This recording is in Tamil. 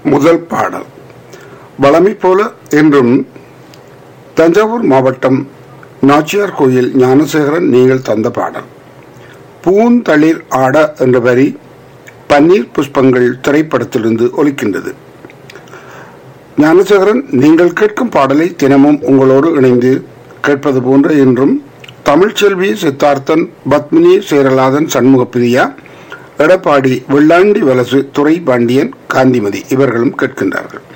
முதல் பாடல் வளமை போல என்றும் தஞ்சாவூர் மாவட்டம் நாச்சியார் கோயில் ஞானசேகரன் நீங்கள் தந்த பாடல் பூந்தளிர் ஆட என்ற வரி பன்னீர் புஷ்பங்கள் திரைப்படத்திலிருந்து ஒலிக்கின்றது ஞானசேகரன் நீங்கள் கேட்கும் பாடலை தினமும் உங்களோடு இணைந்து கேட்பது போன்ற என்றும் தமிழ்ச்செல்வி சித்தார்த்தன் பத்மினி சேரலாதன் சண்முகப்பிரியா எடப்பாடி வெள்ளாண்டி வலசு துறை பாண்டியன் காந்திமதி இவர்களும் கேட்கின்றார்கள்